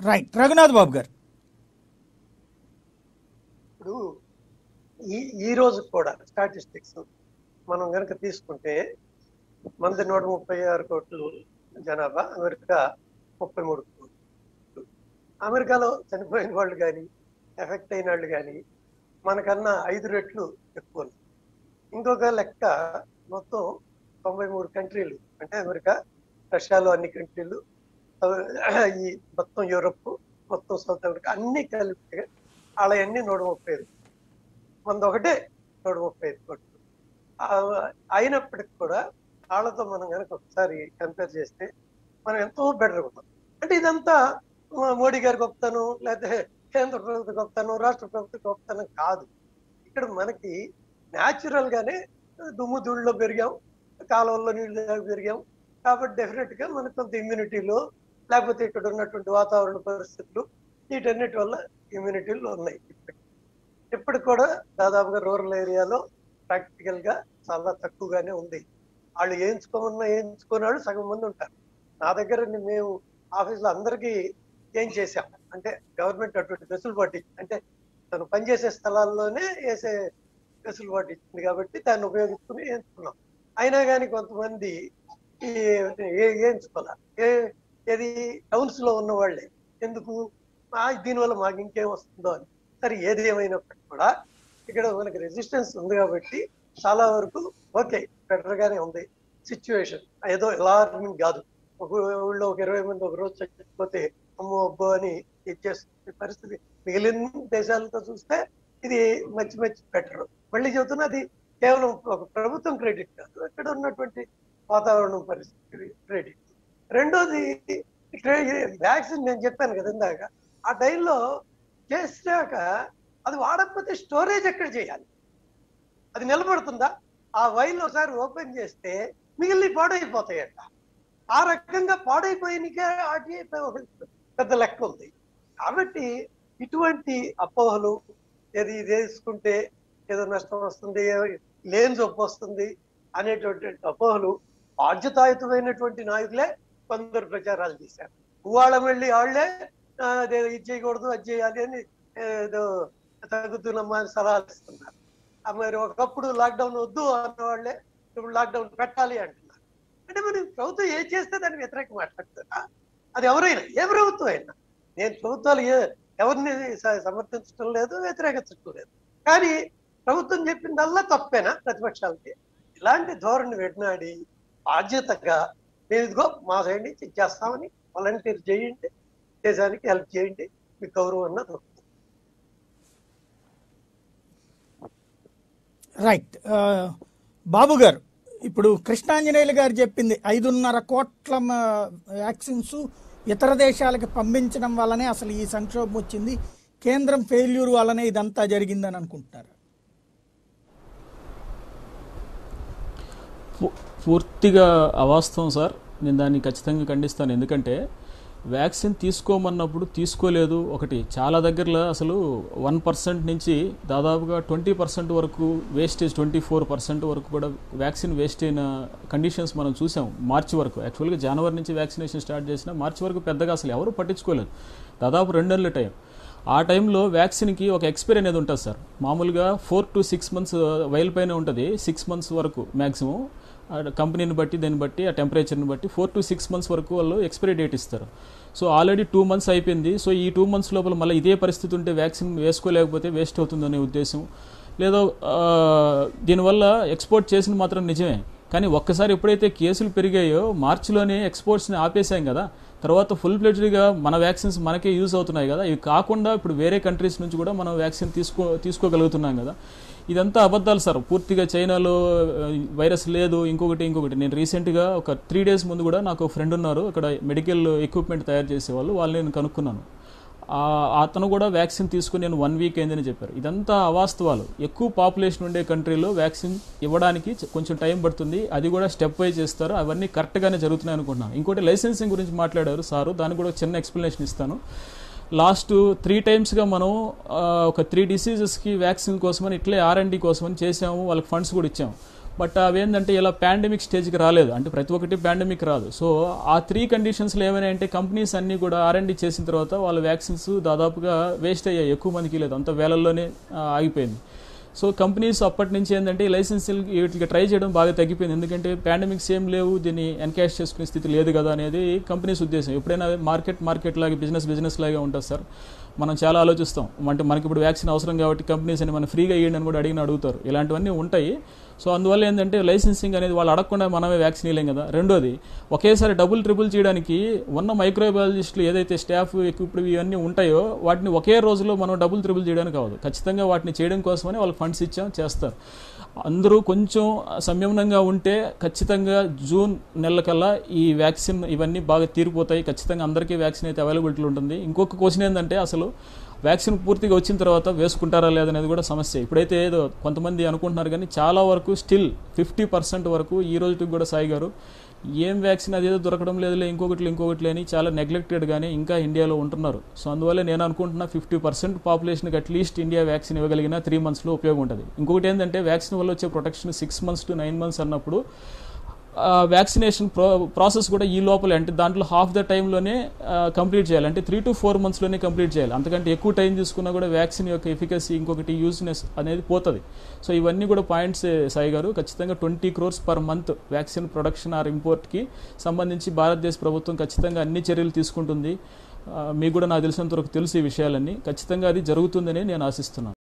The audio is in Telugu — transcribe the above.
రైట్ రఘునాథ్ బాబు గారు ఇప్పుడు ఈ ఈ రోజు కూడా స్టాటిస్టిక్స్ మనం కనుక తీసుకుంటే మనది నూట ముప్పై ఆరు కోట్లు జనాభా అమెరికా ముప్పై మూడు కోట్లు అమెరికాలో చనిపోయిన వాళ్ళు కానీ ఎఫెక్ట్ అయిన వాళ్ళు కానీ మనకన్నా ఐదు రెట్లు ఎక్కువ ఉంది. ఇంకొక లెక్క మొత్తం తొంభై మూడు కంట్రీలు అంటే అమెరికా రష్యాలో అన్ని కంట్రీలు ఆ, ఈ మొత్తం యూరప్ మొత్తం సౌత్ అమెరికా అన్ని కలిపి వాళ్ళవన్నీ నూట ముప్పై ఐదు మనది ఒకటే నూట ముప్పై ఐదు కోట్లు ఆ, అయినప్పటికి కూడా వాళ్ళతో మనం కనుక ఒకసారి కంపేర్ చేస్తే మనం ఎంతో బెటర్ ఉన్నాం అంటే ఇదంతా ఆ, మోడీ గారి గొప్పతనం లేకపోతే కేంద్ర ప్రభుత్వ గొప్పతనం రాష్ట్ర ప్రభుత్వ గొప్పతనం కాదు ఇక్కడ మనకి న్యాచురల్ గానే దుమ్ము ధూళిలో పెరిగాం కాలువల్లో నీళ్ళు పెరిగాం కాబట్టి డెఫినెట్ గా మనకు కొంత ఇమ్యూనిటీలో లేకపోతే ఇక్కడ ఉన్నటువంటి వాతావరణ పరిస్థితులు వీటన్నిటి వల్ల ఇమ్యూనిటీలు ఉన్నాయి ఇప్పటికి ఇప్పటికి కూడా దాదాపుగా రూరల్ ఏరియాలో ప్రాక్టికల్ గా చాలా తక్కువగానే ఉంది వాళ్ళు వేయించుకోమన్నా వేయించుకునే వాళ్ళు సగం మంది ఉంటారు నా దగ్గర ని- మేము ఆఫీసులో అందరికీ ఏం చేశాం అంటే గవర్నమెంట్ అటువంటి వెసులుబాటు ఇచ్చింది. అంటే తను పనిచేసే స్థలాల్లోనే వేసే వెసులుబాటు ఇచ్చింది కాబట్టి దాన్ని ఉపయోగించుకుని వేయించుకున్నాం అయినా కానీ కొంతమంది ఈ ఏ- వేయించుకోవాలి ఏ ఏది టౌన్స్ లో ఉన్న వాళ్ళే ఎందుకు ఆ, దీనివల్ల మాకు ఇంకేం వస్తుందో అని సరే ఏది ఏమైనప్పటికీ కూడా ఇక్కడ మనకి రెసిస్టెన్స్ ఉంది కాబట్టి చాలా వరకు ఓకే బెటర్ గానే ఉంది సిచ్యువేషన్ ఏదో అలార్మింగ్ కాదు ఒక ఊళ్ళో ఒక ఇరవై మంది ఒక రోజు చచ్చిపోతే అమ్మో అబ్బో అని ఇచ్చేస్తుంది పరిస్థితి మిగిలిన దేశాలతో చూస్తే ఇది మంచి మంచి బెటర్ మళ్ళీ చెబుతున్నా అది కేవలం ఒక ప్రభుత్వం క్రెడిట్ కాదు ఇక్కడ ఉన్నటువంటి వాతావరణం పరిస్థితి క్రెడిట్ రెండోది వ్యాక్సిన్ నేను చెప్పాను కదా ఇందాక ఆ టైంలో చేసాక అది వాడకపోతే స్టోరేజ్ ఎక్కడ చేయాలి అది నిలబడుతుందా ఆ వైల్ ఒకసారి ఓపెన్ చేస్తే మిగిలిన పాడైపోతాయంట ఆ రకంగా పాడైపోయినకే వాటి ఒక పెద్ద లెక్క ఉంది కాబట్టి ఇటువంటి అపోహలు ఏది ఇది వేసుకుంటే ఏదో నష్టం వస్తుంది లేని జబ్బు వస్తుంది అనేటువంటి అపోహలు బాధ్యతాయుతమైనటువంటి నాయకులే కొందరు ప్రచారాలు చేశారు వాళ్ళ వెళ్ళి వాళ్ళే ఆ, అదే ఇది చేయకూడదు అది చేయాలి అని ఏదో తగ్గుతున్నమ్మా అని సలహాలు ఇస్తున్నారు ఆ మరి ఒకప్పుడు లాక్డౌన్ వద్దు అన్న వాళ్ళే ఇప్పుడు లాక్డౌన్ పెట్టాలి అంటున్నారు అంటే మరి ప్రభుత్వం ఏం చేస్తే దాన్ని వ్యతిరేకం మాట్లాడుతున్నా అది ఎవరైనా ఏ ప్రభుత్వం అయినా నేను ప్రభుత్వాలు ఏ ఎవరిని స- సమర్థించడం లేదు వ్యతిరేకించడం లేదు కానీ ప్రభుత్వం చెప్పిందల్లా తప్పేనా ప్రతిపక్షాలకి ఇలాంటి ధోరణి వెడినాడి బాధ్యతగా మేము ఇదిగో మా సైడ్ నుంచి చేస్తామని వాలంటీర్ చేయండి దేశానికి హెల్ప్ చేయండి మీ గౌరవం అన్నది ఉంది. రైట్ ఆ, బాబు గారు ఇప్పుడు కృష్ణాంజనేయులు గారు చెప్పింది ఐదున్నర కోట్ల మ, వ్యాక్సిన్స్ ఇతర దేశాలకు పంపించడం వల్లనే అసలు ఈ సంక్షోభం వచ్చింది కేంద్రం ఫెయిల్యూర్ వల్లనే ఇదంతా జరిగిందని అనుకుంటున్నారు పూ- పూర్తిగా అవాస్తవం సార్ నేను దాన్ని ఖచ్చితంగా ఖండిస్తాను ఎందుకంటే వ్యాక్సిన్ తీసుకోమన్నప్పుడు తీసుకోలేదు ఒకటి చాలా దగ్గరలో అసలు వన్ పర్సెంట్ నుంచి దాదాపుగా ట్వంటీ పర్సెంట్ వరకు వేస్టేజ్ ట్వంటీ ఫోర్ పర్సెంట్ వరకు కూడా వ్యాక్సిన్ వేస్ట్ అయిన కండిషన్స్ మనం చూసాం మార్చి వరకు యాక్చువల్గా జనవరి నుంచి వ్యాక్సినేషన్ స్టార్ట్ చేసిన మార్చి వరకు పెద్దగా అసలు ఎవరు పట్టించుకోలేదు దాదాపు రెండు నెలల టైం ఆ టైంలో వ్యాక్సిన్కి ఒక ఎక్స్పైరీ అనేది ఉంటుంది సార్ మామూలుగా four to six months while పైన ఉంటుంది సిక్స్ మంత్స్ వరకు మ్యాక్సిమం కంపెనీని బట్టి దాన్ని బట్టి ఆ టెంపరేచర్ని బట్టి ఫోర్ టు సిక్స్ మంత్స్ వరకు వాళ్ళు ఎక్స్పైరీ డేట్ ఇస్తారు సో ఆల్రెడీ టూ మంత్స్ అయిపోయింది సో ఈ టూ మంత్స్ లోపల మళ్ళీ ఇదే పరిస్థితి ఉంటే వ్యాక్సిన్ వేసుకోలేకపోతే వేస్ట్ అవుతుందనే ఉద్దేశం లేదా ఆ, దీనివల్ల ఎక్స్పోర్ట్ చేసిన మాత్రం నిజమే కానీ ఒక్కసారి ఎప్పుడైతే కేసులు పెరిగాయో మార్చిలోనే ఎక్స్పోర్ట్స్ని ఆపేసాం కదా తర్వాత ఫుల్ ఫ్లెడ్జ్డ్గా మన వ్యాక్సిన్స్ మనకే యూజ్ అవుతున్నాయి కదా ఇవి కాకుండా ఇప్పుడు వేరే కంట్రీస్ నుంచి కూడా మనం వ్యాక్సిన్ తీసుకో తీసుకోగలుగుతున్నాం కదా ఇదంతా అబద్ధాలు సార్ పూర్తిగా చైనాలో ఆ, వైరస్ లేదు ఇంకొకటి ఇంకొకటి నేను రీసెంట్గా ఒక త్రీ డేస్ ముందు కూడా నాకు ఫ్రెండ్ ఉన్నారు అక్కడ మెడికల్ ఎక్విప్మెంట్ తయారు చేసేవాళ్ళు వాళ్ళు నేను కనుక్కున్నాను ఆ, అతను కూడా వ్యాక్సిన్ తీసుకుని నేను వన్ వీక్ అయిందని చెప్పారు ఇదంతా అవాస్తవాలు ఎక్కువ పాపులేషన్ ఉండే కంట్రీలో వ్యాక్సిన్ ఇవ్వడానికి చ- కొంచెం టైం పడుతుంది అది కూడా స్టెప్ వైజ్ చేస్తారు అవన్నీ కరెక్ట్గానే జరుగుతున్నాయి అనుకుంటున్నాను ఇంకోటి లైసెన్సింగ్ గురించి మాట్లాడారు సారు దానికి కూడా చిన్న ఎక్స్ప్లెనేషన్ ఇస్తాను లాస్ట్ త్రీ టైమ్స్గా మనం ఆ, ఒక త్రీ డిసీజెస్కి వ్యాక్సిన్ కోసమని ఇట్లే ఆర్ అండ్ డి కోసమని చేసాము వాళ్ళకి ఫండ్స్ కూడా ఇచ్చాము బట్ అవేంటంటే ఇలా పాండమిక్ స్టేజ్కి రాలేదు అంటే ప్రతి ఒక్కటి పాండమిక్ రాదు సో ఆ త్రీ కండిషన్స్లో ఏమైనా అంటే కంపెనీస్ అన్నీ కూడా ఆర్ఎండి చేసిన తర్వాత వాళ్ళ వ్యాక్సిన్స్ దాదాపుగా వేస్ట్ అయ్యాయి ఎక్కువ మందికి లేదు అంత వేలల్లోనే ఆ, ఆగిపోయింది సో కంపెనీస్ అప్పటి నుంచి ఏంటంటే ఈ లైసెన్సులు వీటికి ట్రై చేయడం బాగా తగ్గిపోయింది ఎందుకంటే పాండమిక్స్ ఏం లేవు దీన్ని ఎన్కాష్ చేసుకునే స్థితి లేదు కదా అనేది కంపెనీస్ ఉద్దేశం ఎప్పుడైనా మార్కెట్ మార్కెట్ లాగా బిజినెస్ బిజినెస్ లాగా ఉంటుంది సార్ మనం చాలా ఆలోచిస్తాం అంటే మనకి ఇప్పుడు వ్యాక్సిన్ అవసరం కాబట్టి కంపెనీస్ అని మనం ఫ్రీగా ఇవ్వండి అని కూడా అడిగిన అడుగుతారు ఇలాంటివన్నీ ఉంటాయి సో అందువల్ల ఏంటంటే లైసెన్సింగ్ అనేది వాళ్ళు అడగకుండా మనమే వ్యాక్సిన్ ఇవ్వలేం కదా రెండోది ఒకేసారి డబుల్ ట్రిపుల్ చేయడానికి ఉన్న మైక్రోబయాలజిస్టులు ఏదైతే స్టాఫ్ ఎక్విప్డ్ ఇవన్నీ ఉంటాయో వాటిని ఒకే రోజులో మనం డబుల్ ట్రిపుల్ చేయడానికి అవ్వదు ఖచ్చితంగా వాటిని చేయడం కోసమని వాళ్ళకి ఫండ్స్ ఇచ్చాం చేస్తారు అందరూ కొంచెం సంయమనంగా ఉంటే ఖచ్చితంగా జూన్ నెలకల్లా ఈ వ్యాక్సిన్ ఇవన్నీ బాగా తీరిపోతాయి ఖచ్చితంగా అందరికీ వ్యాక్సిన్ అయితే అవైలబిలిటీ ఉంటుంది ఇంకొక క్వశ్చన్ ఏంటంటే అసలు వ్యాక్సిన్ పూర్తిగా వచ్చిన తర్వాత వేసుకుంటారా లేదనేది కూడా సమస్య ఇప్పుడైతే ఏదో కొంతమంది అనుకుంటున్నారు కానీ చాలా వరకు స్టిల్ ఫిఫ్టీ పర్సెంట్ వరకు ఈ రోజుకి కూడా సాయి గారు ఏం వ్యాక్సిన్ అదేదో దొరకడం లేదులే ఇంకొకటి ఇంకొకటి అని చాలా నెగ్లెక్టెడ్ గానీ ఇంకా ఇండియాలో ఉంటున్నారు సో అందువల్ల నేను అనుకుంటున్నా ఫిఫ్టీ పర్సెంట్ పాపులేషన్కి అట్లీస్ట్ ఇండియా వ్యాక్సిన్ ఇవ్వగలిగిన త్రీ మంత్స్లో ఉపయోగం ఉంటుంది ఇంకొకటి ఏంటంటే వ్యాక్సిన్ వల్ల వచ్చే protection six months to nine months అన్నప్పుడు వ్యాక్సినేషన్ ప్రో ప్రాసెస్ కూడా ఈ లోపలే అంటే దాంట్లో హాఫ్ ద టైంలోనే కంప్లీట్ చేయాలి అంటే త్రీ టు ఫోర్ మంత్స్లోనే కంప్లీట్ చేయాలి అంతకంటే ఎక్కువ టైం తీసుకున్నా కూడా వ్యాక్సిన్ యొక్క ఎఫికసీ ఇంకొకటి యూస్నెస్ అనేది పోతుంది సో ఇవన్నీ కూడా పాయింట్స్ సాయి గారు ఖచ్చితంగా twenty crores per month vaccine production or ఇంపోర్ట్కి సంబంధించి భారతదేశ ప్రభుత్వం ఖచ్చితంగా అన్ని చర్యలు తీసుకుంటుంది ఆ, మీకు కూడా నాకు తెలిసినంత వరకు తెలుసు ఈ విషయాలన్నీ ఖచ్చితంగా అది జరుగుతుందని నేను ఆశిస్తున్నాను